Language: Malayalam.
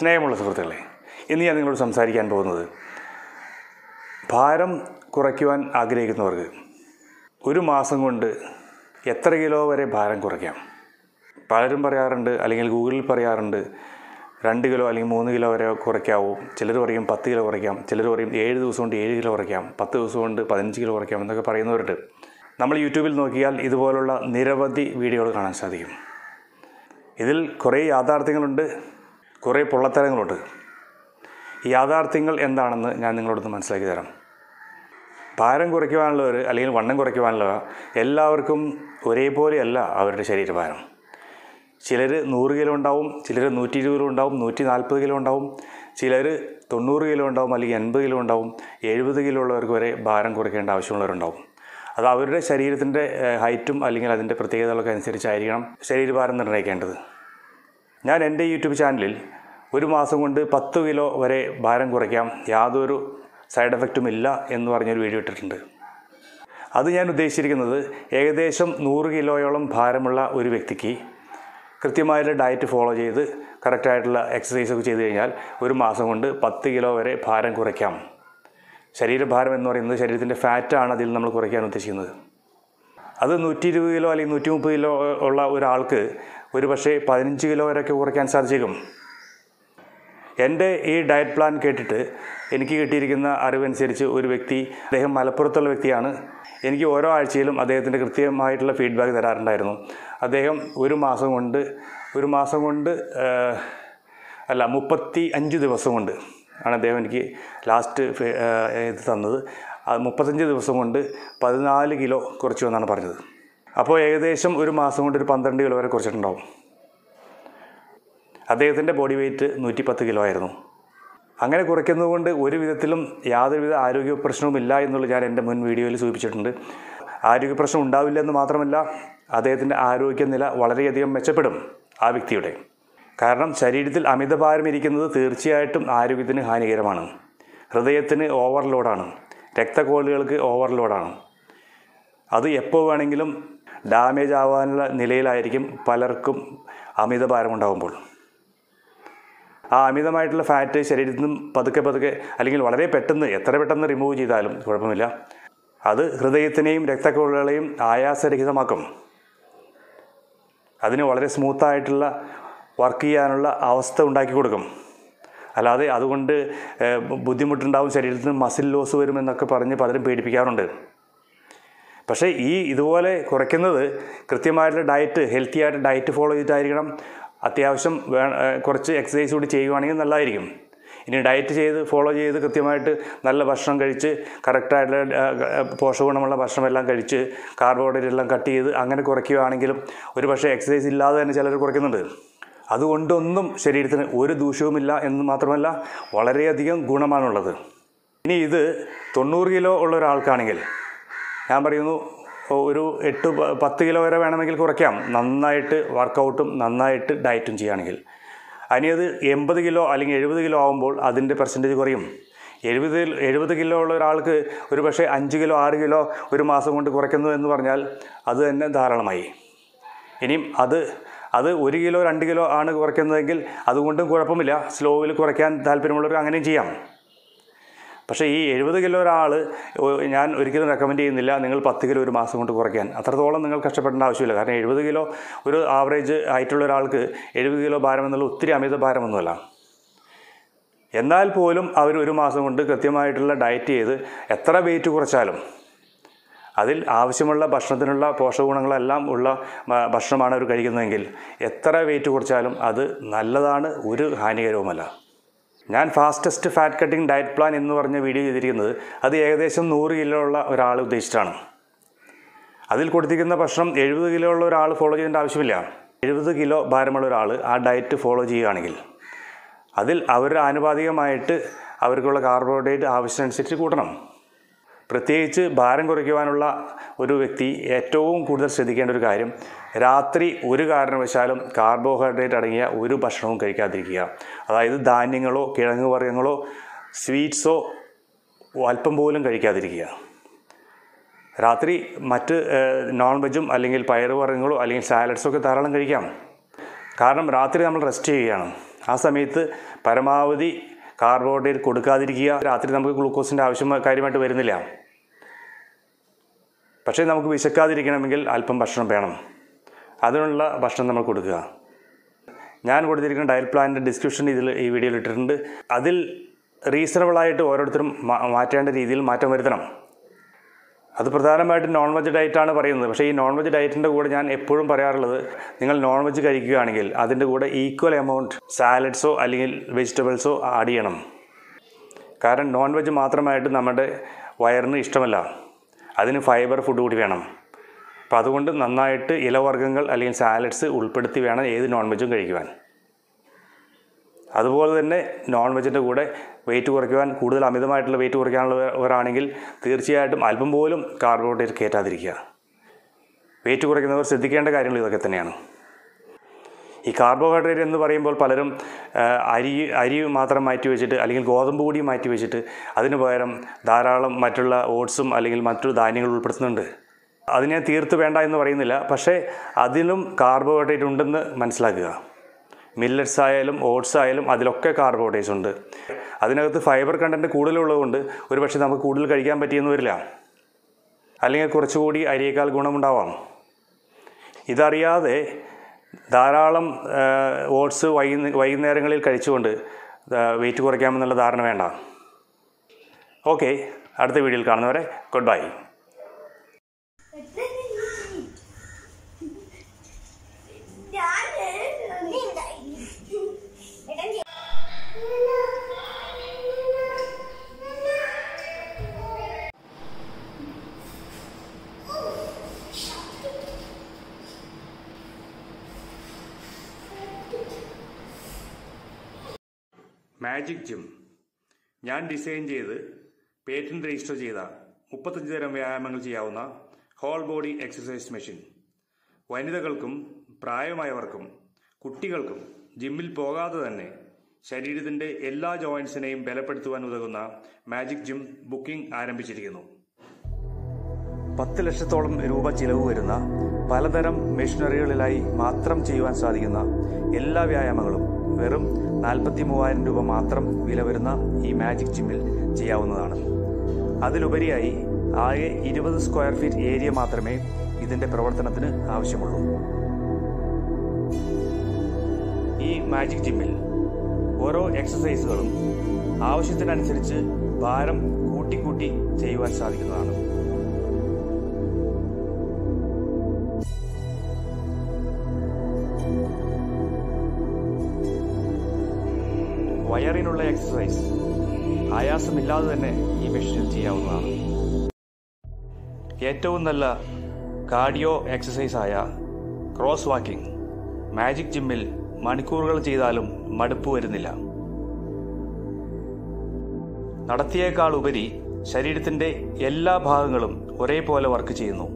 സ്നേഹമുള്ള സുഹൃത്തുക്കളെ ഇന്ന് ഞാൻ നിങ്ങളോട് സംസാരിക്കാൻ പോകുന്നത് ഭാരം കുറയ്ക്കുവാൻ ആഗ്രഹിക്കുന്നവർക്ക് ഒരു മാസം കൊണ്ട് എത്ര കിലോ വരെ ഭാരം കുറയ്ക്കാം പലരും പറയാറുണ്ട് അല്ലെങ്കിൽ ഗൂഗിളിൽ പറയാറുണ്ട് രണ്ട് കിലോ അല്ലെങ്കിൽ മൂന്ന് കിലോ വരെ കുറയ്ക്കാവൂ ചിലർ പറയും പത്ത് കിലോ കുറയ്ക്കാം ചിലർ പറയും ഏഴ് ദിവസം കൊണ്ട് ഏഴ് കിലോ കുറയ്ക്കാം പത്ത് ദിവസം കൊണ്ട് പതിനഞ്ച് കിലോ കുറയ്ക്കാം എന്നൊക്കെ പറയുന്നവരുണ്ട് നമ്മൾ യൂട്യൂബിൽ നോക്കിയാൽ ഇതുപോലുള്ള നിരവധി വീഡിയോകൾ കാണാൻ സാധിക്കും ഇതിൽ കുറേ യാഥാർത്ഥ്യങ്ങളുണ്ട് കുറേ പൊള്ളത്തരങ്ങളുണ്ട് ഈ യാഥാർത്ഥ്യങ്ങൾ എന്താണെന്ന് ഞാൻ നിങ്ങളോടൊന്ന് മനസ്സിലാക്കി തരാം ഭാരം കുറയ്ക്കുവാനുള്ളവർ അല്ലെങ്കിൽ വണ്ണം കുറയ്ക്കുവാനുള്ളവർ എല്ലാവർക്കും ഒരേപോലെയല്ല അവരുടെ ശരീരഭാരം ചിലർ നൂറ് കിലോ ഉണ്ടാവും ചിലർ നൂറ്റി ഇരുപത് കിലോ ഉണ്ടാവും നൂറ്റി നാൽപ്പത് കിലോ ഉണ്ടാവും ചിലർ തൊണ്ണൂറ് കിലോ ഉണ്ടാവും അല്ലെങ്കിൽ എൺപത് കിലോ ഉണ്ടാവും എഴുപത് കിലോ ഉള്ളവർക്ക് വരെ ഭാരം കുറയ്ക്കേണ്ട ആവശ്യമുള്ളവരുണ്ടാവും അത് അവരുടെ ശരീരത്തിൻ്റെ ഹൈറ്റും അല്ലെങ്കിൽ അതിൻ്റെ പ്രത്യേകതകളൊക്കെ അനുസരിച്ചായിരിക്കണം ശരീരഭാരം നിർണ്ണയിക്കേണ്ടത് ഞാൻ എൻ്റെ യൂട്യൂബ് ചാനലിൽ ഒരു മാസം കൊണ്ട് പത്ത് കിലോ വരെ ഭാരം കുറയ്ക്കാം യാതൊരു സൈഡ് എഫക്റ്റും ഇല്ല എന്ന് പറഞ്ഞൊരു വീഡിയോ ഇട്ടിട്ടുണ്ട് അത് ഞാൻ ഉദ്ദേശിച്ചിരിക്കുന്നത് ഏകദേശം നൂറ് കിലോയോളം ഭാരമുള്ള ഒരു വ്യക്തിക്ക് കൃത്യമായിട്ട് ഡയറ്റ് ഫോളോ ചെയ്ത് കറക്റ്റായിട്ടുള്ള എക്സസൈസ് ഒക്കെ ചെയ്ത് കഴിഞ്ഞാൽ ഒരു മാസം കൊണ്ട് പത്ത് കിലോ വരെ ഭാരം കുറയ്ക്കാം ശരീരഭാരം എന്ന് പറയുന്നത് ശരീരത്തിൻ്റെ ഫാറ്റാണ് അതിൽ നമ്മൾ കുറയ്ക്കാൻ ഉദ്ദേശിക്കുന്നത് അത് നൂറ്റി ഇരുപത് കിലോ അല്ലെങ്കിൽ നൂറ്റി മുപ്പത് കിലോ ഉള്ള ഒരാൾക്ക് ഒരു പക്ഷേ പതിനഞ്ച് കിലോ വരെയൊക്കെ കുറയ്ക്കാൻ സാധിച്ചേക്കും എൻ്റെ ഈ ഡയറ്റ് പ്ലാൻ കേട്ടിട്ട് എനിക്ക് കിട്ടിയിരിക്കുന്ന അറിവനുസരിച്ച് ഒരു വ്യക്തി അദ്ദേഹം മലപ്പുറത്തുള്ള വ്യക്തിയാണ് എനിക്ക് ഓരോ ആഴ്ചയിലും അദ്ദേഹത്തിൻ്റെ കൃത്യമായിട്ടുള്ള ഫീഡ്ബാക്ക് തരാറുണ്ടായിരുന്നു അദ്ദേഹം ഒരു മാസം കൊണ്ട് ഒരു മാസം കൊണ്ട് ഏഹ്, അല്ല മുപ്പത്തി അഞ്ച് ദിവസം കൊണ്ട് ആണ് അദ്ദേഹം എനിക്ക് ലാസ്റ്റ് ഫെ- ഏഹ്, ഇത് തന്നത് അത് മുപ്പത്തഞ്ച് ദിവസം കൊണ്ട് പതിനാല് കിലോ കുറച്ചു എന്നാണ് പറഞ്ഞത് അപ്പോൾ ഏകദേശം ഒരു മാസം കൊണ്ട് ഒരു പന്ത്രണ്ട് കിലോ വരെ കുറച്ചിട്ടുണ്ടാവും അദ്ദേഹത്തിൻ്റെ ബോഡി വെയ്റ്റ് നൂറ്റി പത്ത് കിലോ ആയിരുന്നു അങ്ങനെ കുറയ്ക്കുന്നത് കൊണ്ട് ഒരു വിധത്തിലും യാതൊരുവിധ ആരോഗ്യ പ്രശ്നവും ഇല്ല എന്നുള്ളത് ഞാൻ എൻ്റെ മുൻ വീഡിയോയിൽ സൂചിപ്പിച്ചിട്ടുണ്ട് ആരോഗ്യ പ്രശ്നം ഉണ്ടാവില്ല എന്ന് മാത്രമല്ല അദ്ദേഹത്തിൻ്റെ ആരോഗ്യനില വളരെയധികം മെച്ചപ്പെടും ആ വ്യക്തിയുടെ കാരണം ശരീരത്തിൽ അമിതഭാരം ഇരിക്കുന്നത് തീർച്ചയായിട്ടും ആരോഗ്യത്തിന് ഹാനികരമാണ് ഹൃദയത്തിന് ഓവർലോഡാണ് രക്തക്കോളുകൾക്ക് ഓവർലോഡാണ് അത് എപ്പോൾ വേണമെങ്കിലും ഡാമേജ് ആവാനുള്ള നിലയിലായിരിക്കും പലർക്കും അമിതഭാരം ഉണ്ടാകുമ്പോൾ ആ അമിതമായിട്ടുള്ള ഫാറ്റ് ശരീരത്തിൽ നിന്നും പതുക്കെ പതുക്കെ അല്ലെങ്കിൽ വളരെ പെട്ടെന്ന് എത്ര പെട്ടെന്ന് റിമൂവ് ചെയ്താലും കുഴപ്പമില്ല അത് ഹൃദയത്തിനെയും രക്തക്കൊള്ളുകളെയും ആയാസരഹിതമാക്കും അതിന് വളരെ സ്മൂത്തായിട്ടുള്ള വർക്ക് ചെയ്യാനുള്ള അവസ്ഥ ഉണ്ടാക്കി കൊടുക്കും അല്ലാതെ അതുകൊണ്ട് ഏഹ്, ബുദ്ധിമുട്ടുണ്ടാവും ശരീരത്തിൽ നിന്ന് മസിൽ ലോസ് വരുമെന്നൊക്കെ പറഞ്ഞ് പലരും പേടിപ്പിക്കാറുണ്ട് പക്ഷേ ഈ ഇതുപോലെ കുറയ്ക്കുന്നത് കൃത്യമായിട്ടുള്ള ഡയറ്റ് ഹെൽത്തി ആയിട്ട് ഡയറ്റ് ഫോളോ ചെയ്തിട്ടായിരിക്കണം അത്യാവശ്യം വേ ഏഹ് കുറച്ച് എക്സസൈസ് കൂടി ചെയ്യുവാണെങ്കിൽ നല്ലതായിരിക്കും ഇനി ഡയറ്റ് ചെയ്ത് ഫോളോ ചെയ്ത് കൃത്യമായിട്ട് നല്ല ഭക്ഷണം കഴിച്ച് കറക്റ്റായിട്ടുള്ള പോഷകഗുണമുള്ള ഭക്ഷണം എല്ലാം കഴിച്ച് കാർബോഹൈഡ്രേറ്റ് എല്ലാം കട്ട് ചെയ്ത് അങ്ങനെ കുറയ്ക്കുകയാണെങ്കിലും ഒരു പക്ഷേ എക്സസൈസ് ഇല്ലാതെ തന്നെ ചിലർ കുറയ്ക്കുന്നുണ്ട് അതുകൊണ്ടൊന്നും ശരീരത്തിന് ഒരു ദൂഷ്യവുമില്ല എന്ന് മാത്രമല്ല വളരെയധികം ഗുണമാണുള്ളത് ഇനി ഇത് തൊണ്ണൂറ് കിലോ ഉള്ള ഒരാൾക്കാണെങ്കിൽ ഞാൻ പറയുന്നു ഒരു എട്ട് പ- പത്ത് കിലോ വരെ വേണമെങ്കിൽ കുറയ്ക്കാം നന്നായിട്ട് വർക്കൗട്ടും നന്നായിട്ട് ഡയറ്റും ചെയ്യുകയാണെങ്കിൽ ഇനി അത് എൺപത് കിലോ അല്ലെങ്കിൽ എഴുപത് കിലോ ആകുമ്പോൾ അതിൻ്റെ പെർസെൻറ്റേജ് കുറയും എഴുപത് എഴുപത് കിലോ ഉള്ള ഒരാൾക്ക് ഒരു പക്ഷേ അഞ്ച് കിലോ ആറ് കിലോ ഒരു മാസം കൊണ്ട് കുറയ്ക്കുന്നു എന്ന് പറഞ്ഞാൽ അത് തന്നെ ധാരാളമായി ഇനിയും അത് അത് ഒരു കിലോ രണ്ട് കിലോ ആണ് കുറയ്ക്കുന്നതെങ്കിൽ അതുകൊണ്ടും കുഴപ്പമില്ല സ്ലോവിൽ കുറയ്ക്കാൻ താല്പര്യമുള്ളവർക്ക് അങ്ങനെയും ചെയ്യാം പക്ഷേ ഈ എഴുപത് കിലോ ഒരാൾ ഞാൻ ഒരിക്കലും റെക്കമെൻഡ് ചെയ്യുന്നില്ല നിങ്ങൾ പത്ത് കിലോ ഒരു മാസം കൊണ്ട് കുറയ്ക്കാൻ അത്രത്തോളം നിങ്ങൾ കഷ്ടപ്പെടേണ്ട ആവശ്യമില്ല കാരണം എഴുപത് കിലോ ഒരു ആവറേജ് ആയിട്ടുള്ള ഒരാൾക്ക് എഴുപത് കിലോ ഭാരം എന്നുള്ള ഒത്തിരി അമിത ഭാരമൊന്നുമല്ല എന്നാൽ പോലും അവർ ഒരു മാസം കൊണ്ട് കൃത്യമായിട്ടുള്ള ഡയറ്റ് ചെയ്ത് എത്ര വെയിറ്റ് കുറച്ചാലും അതിൽ ആവശ്യമുള്ള ഭക്ഷണത്തിനുള്ള പോഷകഗുണങ്ങളെല്ലാം ഉള്ള ഭ- ഭക്ഷണമാണ് അവർ കഴിക്കുന്നതെങ്കിൽ എത്ര വെയിറ്റ് കുറച്ചാലും അത് നല്ലതാണ് ഒരു ഹാനികരവുമല്ല ഞാൻ fastest fat cutting diet plan എന്ന് പറഞ്ഞ വീഡിയോ ചെയ്തിരിക്കുന്നത് അത് ഏകദേശം നൂറ് കിലോ ഉള്ള ഒരാൾ ഉദ്ദേശിച്ചിട്ടാണ് അതിൽ കൊടുത്തിരിക്കുന്ന ഭക്ഷണം എഴുപത് കിലോ ഉള്ള ഒരാൾ ഫോളോ ചെയ്യേണ്ട ആവശ്യമില്ല എഴുപത് കിലോ ഭാരമുള്ള ഒരാൾ ആ ഡയറ്റ് ഫോളോ ചെയ്യുകയാണെങ്കിൽ അതിൽ അവർ ആനുപാതികമായിട്ട് അവർക്കുള്ള കാർബോഹൈഡ്രേറ്റ് ആവശ്യമനുസരിച്ച് കൂട്ടണം പ്രത്യേകിച്ച് ഭാരം കുറയ്ക്കുവാനുള്ള ഒരു വ്യക്തി ഏറ്റവും കൂടുതൽ ശ്രദ്ധിക്കേണ്ട ഒരു കാര്യം രാത്രി ഒരു കാരണവശാലും കാർബോഹൈഡ്രേറ്റ് അടങ്ങിയ ഒരു ഭക്ഷണവും കഴിക്കാതിരിക്കുക അതായത് ധാന്യങ്ങളോ കിഴങ്ങ് വർഗ്ഗങ്ങളോ സ്വീറ്റ്സോ അല്പം പോലും കഴിക്കാതിരിക്കുക രാത്രി മറ്റ് നോൺ വെജും അല്ലെങ്കിൽ പയറുവർഗ്ഗങ്ങളോ അല്ലെങ്കിൽ സാലഡ്സോ ഒക്കെ ധാരാളം കഴിക്കാം കാരണം രാത്രി നമ്മൾ റെസ്റ്റ് ചെയ്യുകയാണ് ആ സമയത്ത് പരമാവധി കാർബോഹൈഡ്രേറ്റ് കൊടുക്കാതിരിക്കുക രാത്രി നമുക്ക് ഗ്ലൂക്കോസിൻ്റെ ആവശ്യം കാര്യമായിട്ട് വരുന്നില്ല പക്ഷേ നമുക്ക് വിശക്കാതിരിക്കണമെങ്കിൽ അല്പം ഭക്ഷണം വേണം അതിനുള്ള ഭക്ഷണം നമ്മൾ കൊടുക്കുക ഞാൻ കൊടുത്തിരിക്കുന്ന ഡയറ്റ് പ്ലാനിൻ്റെ ഡിസ്ക്രിപ്ഷൻ ഇതിൽ ഈ വീഡിയോയിൽ ഇട്ടിട്ടുണ്ട് അതിൽ റീസണബിളായിട്ട് ഓരോരുത്തരും മാ- മാറ്റേണ്ട രീതിയിൽ മാറ്റം വരുത്തണം അത് പ്രധാനമായിട്ടും നോൺ വെജ് ഡയറ്റാണ് പറയുന്നത് പക്ഷേ ഈ നോൺ വെജ് ഡയറ്റിൻ്റെ കൂടെ ഞാൻ എപ്പോഴും പറയാറുള്ളത് നിങ്ങൾ നോൺ വെജ് കഴിക്കുകയാണെങ്കിൽ അതിൻ്റെ കൂടെ ഈക്വൽ എമൗണ്ട് സാലഡ്സോ അല്ലെങ്കിൽ വെജിറ്റബിൾസോ ആഡ് ചെയ്യണം കാരണം നോൺ വെജ് മാത്രമായിട്ട് നമ്മുടെ വയറിന് ഇഷ്ടമല്ല അതിന് ഫൈബർ ഫുഡ് കൂടി വേണം അപ്പോൾ അതുകൊണ്ട് നന്നായിട്ട് ഇലവർഗ്ഗങ്ങൾ അല്ലെങ്കിൽ സാലഡ്സ് ഉൾപ്പെടുത്തി വേണം ഏത് നോൺ വെജും കഴിക്കുവാൻ അതുപോലെ തന്നെ നോൺ വെജിൻ്റെ കൂടെ വെയിറ്റ് കുറയ്ക്കുവാൻ കൂടുതൽ അമിതമായിട്ടുള്ള വെയിറ്റ് കുറയ്ക്കാനുള്ളവരാണെങ്കിൽ തീർച്ചയായിട്ടും അല്പം പോലും കാർബോഹൈഡ്രേറ്റ് കയറ്റാതിരിക്കുക വെയിറ്റ് കുറയ്ക്കുന്നവർ ശ്രദ്ധിക്കേണ്ട കാര്യങ്ങൾ ഇതൊക്കെ തന്നെയാണ് ഈ കാർബോഹൈഡ്രേറ്റ് എന്ന് പറയുമ്പോൾ പലരും ആ, അരി അരി മാത്രം മാറ്റി വെച്ചിട്ട് അല്ലെങ്കിൽ ഗോതമ്പ് പൊടി മാറ്റി വെച്ചിട്ട് അതിന് പകരം ധാരാളം മറ്റുള്ള ഓട്സും അല്ലെങ്കിൽ മറ്റു ധാന്യങ്ങൾ ഉൾപ്പെടുത്തുന്നുണ്ട് അത് ഞാൻ തീർത്ത് വേണ്ട എന്ന് പറയുന്നില്ല പക്ഷേ അതിലും കാർബോഹൈഡ്രേറ്റ് ഉണ്ടെന്ന് മനസ്സിലാക്കുക മില്ലറ്റ്സ് ആയാലും ഓട്സ് ആയാലും അതിലൊക്കെ കാർബോഹൈഡ്രേറ്റ്സ് ഉണ്ട് അതിനകത്ത് ഫൈബർ കണ്ടൻറ്റ് കൂടുതലുള്ളതുകൊണ്ട് ഒരു പക്ഷേ നമുക്ക് കൂടുതൽ കഴിക്കാൻ പറ്റിയെന്ന് വരില്ല അല്ലെങ്കിൽ കുറച്ചുകൂടി അരിയേക്കാൾ ഗുണമുണ്ടാവാം ഇതറിയാതെ ധാരാളം ഓട്സ് വൈകുന്ന വൈകുന്നേരങ്ങളിൽ കഴിച്ചുകൊണ്ട് വെയിറ്റ് കുറയ്ക്കാമെന്നുള്ള ധാരണ വേണ്ട ഓക്കെ അടുത്ത വീഡിയോയിൽ കാണുന്നവരെ ഗുഡ് ബൈ മാജിക് ജിം ഞാൻ ഡിസൈൻ ചെയ്ത് പേറ്റന്റ് രജിസ്റ്റർ ചെയ്ത മുപ്പത്തഞ്ച് തരം വ്യായാമങ്ങൾ ചെയ്യാവുന്ന ഹോൾ ബോഡി എക്സസൈസ് മെഷീൻ വനിതകൾക്കും പ്രായമായവർക്കും കുട്ടികൾക്കും ജിമ്മിൽ പോകാതെ തന്നെ ശരീരത്തിന്റെ എല്ലാ ജോയിന്റ്സിനെയും ബലപ്പെടുത്തുവാൻ ഉതകുന്ന മാജിക് ജിം ബുക്കിംഗ് ആരംഭിച്ചിരിക്കുന്നു പത്ത് ലക്ഷത്തോളം രൂപ ചിലവ് വരുന്ന പലതരം മെഷീനറികളിലായി മാത്രം ചെയ്യുവാൻ സാധിക്കുന്ന എല്ലാ വ്യായാമങ്ങളും വെറും നാൽപ്പത്തി മൂവായിരം രൂപ മാത്രം വില വരുന്ന ഈ മാജിക് ജിമ്മിൽ ചെയ്യാവുന്നതാണ് അതിലുപരിയായി ആകെ ഇരുപത് സ്ക്വയർ ഫീറ്റ് ഏരിയ മാത്രമേ ഇതിന്റെ പ്രവർത്തനത്തിന് ആവശ്യമുള്ളൂ ഈ മാജിക് ജിമ്മിൽ ഓരോ എക്സസൈസുകളും ആവശ്യത്തിനനുസരിച്ച് ഭാരം കൂട്ടിക്കൂട്ടി ചെയ്യുവാൻ സാധിക്കുന്നതാണ് വയറിനുള്ള എക്സസൈസ് ആയാസമില്ലാതെ തന്നെ ഈ മെഷീനിൽ ചെയ്യാവുന്നതാണ് ഏറ്റവും നല്ല കാർഡിയോ എക്സസൈസ് ആയ ക്രോസ് വാക്കിംഗ് മാജിക് ജിമ്മിൽ മണിക്കൂറുകൾ ചെയ്താലും മടുപ്പ് വരുന്നില്ല നടത്തിയേക്കാൾ ഉപരി ശരീരത്തിന്റെ എല്ലാ ഭാഗങ്ങളും ഒരേപോലെ വർക്ക് ചെയ്യുന്നു